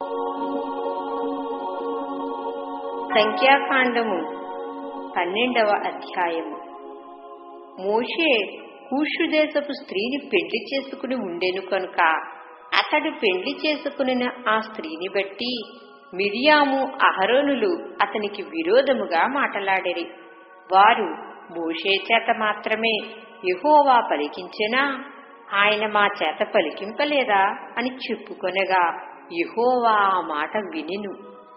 సంఖ్యాకాండము పన్నెండవ అధ్యాయము మోషే కూషు దేశపు స్త్రీని పెళ్లి చేసుకుని ఉండెను కనుక అతడు పెళ్లి చేసుకుని ఆ స్త్రీని బట్టి మిరియాము అహరోనులు అతనికి విరోధముగా మాటలాడిరి వారు మోషే చేత మాత్రమే యెహోవా పలికించెనా ఆయన మా చేత పలికింపలేదా అని చెప్పుకొనగా యెహోవా ఆ మాట వినెను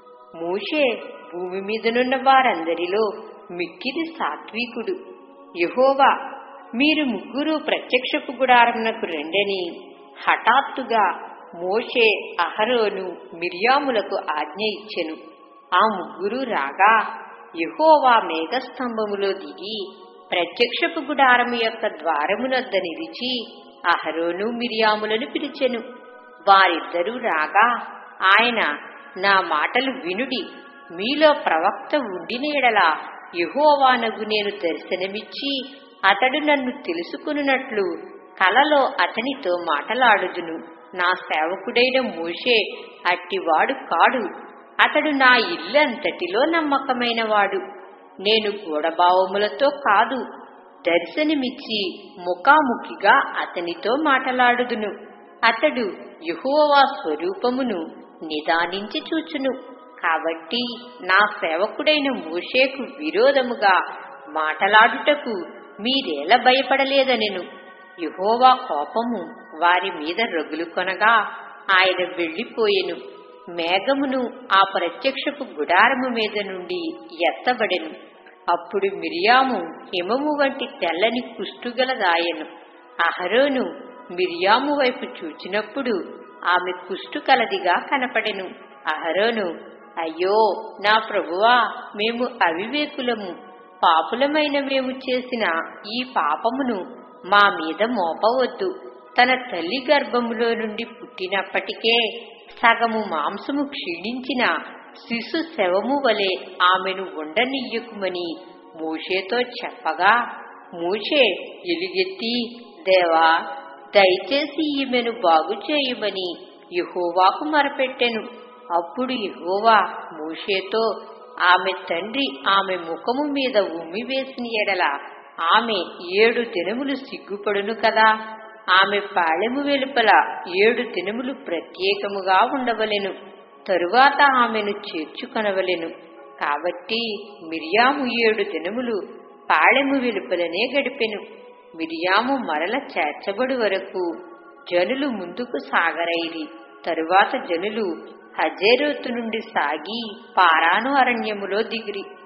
మోషే భూమి మీదనున్న వారందరిలో మిక్కిలి సాత్వికుడు యహోవా మీరు ముగ్గురు ప్రత్యక్షపు గుడారమునకు రెండని హఠాత్తుగా మోషే అహరోను మిరియాములకు ఆజ్ఞ ఇచ్చెను ఆ ముగ్గురు రాగా యహోవా మేఘస్తంభములో దిగి ప్రత్యక్షపు గుడారము యొక్క ద్వారమునొద్ద నిలిచి అహరోను మిరియాములను పిలిచెను వారిద్దరూ రాగా ఆయన నా మాటలు వినుడి మీలో ప్రవక్త ఉండినేడలా యహోవానగు నేను దర్శనమిచ్చి అతడు నన్ను తెలుసుకున్నట్లు కలలో అతనితో మాటలాడుదును నా సేవకుడైన మోషే అట్టివాడు కాడు అతడు నా ఇల్లంతటిలో నమ్మకమైన వాడు నేను గూఢభావములతో కాదు దర్శనమిచ్చి ముఖాముఖిగా అతనితో మాటలాడుదును అతడు యహోవా స్వరూపమును నిదానించి చూచును కాబట్టి నా సేవకుడైన మోషేకు విరోధముగా మాటలాడుటకు మీరేల భయపడలేదనెను యహోవా కోపము వారి మీద రగులు కొనగా ఆయన వెళ్లిపోయెను మేఘమును ఆ ప్రత్యక్షపు గుడారము మీద నుండి ఎత్తబడెను అప్పుడు మిరియాము హిమము వంటి తెల్లని కుష్టుగలదాయను అహరోను మిరియాము వైపు చూచినప్పుడు ఆమె కుష్టు కలదిగా కనపడెను అహరోను అయ్యో నా ప్రభువా మేము అవివేకులము పాపులమైన మేము చేసిన ఈ పాపమును మా మీద మోపవద్దు తన తల్లి గర్భములో నుండి పుట్టినప్పటికే సగము మాంసము క్షీణించిన శిశు శవము వలె ఆమెను ఉండనియ్యకుమని మూషేతో చెప్పగా మూషే ఎలుగెత్తి దేవా దయచేసి ఈమెను బాగు చేయమని యహోవాకు మరపెట్టెను అప్పుడు యహోవా మూషేతో ఆమె తండ్రి ఆమె ముఖము మీద ఉమ్మి వేసిన ఎడల ఆమె ఏడు దినములు సిగ్గుపడును కదా ఆమె పాళెము వెలుపల ఏడు దినములు ప్రత్యేకముగా ఉండవలెను తరువాత ఆమెను చేర్చుకొనవలెను కాబట్టి మిరియాము ఏడు దినములు పాళెము వెలుపలనే గడిపెను మిరియాము మరల చేర్చబడు వరకు జనులు ముందుకు సాగరైరి తరువాత జనులు హజేరోతు నుండి సాగి పారాను అరణ్యములో దిగిరి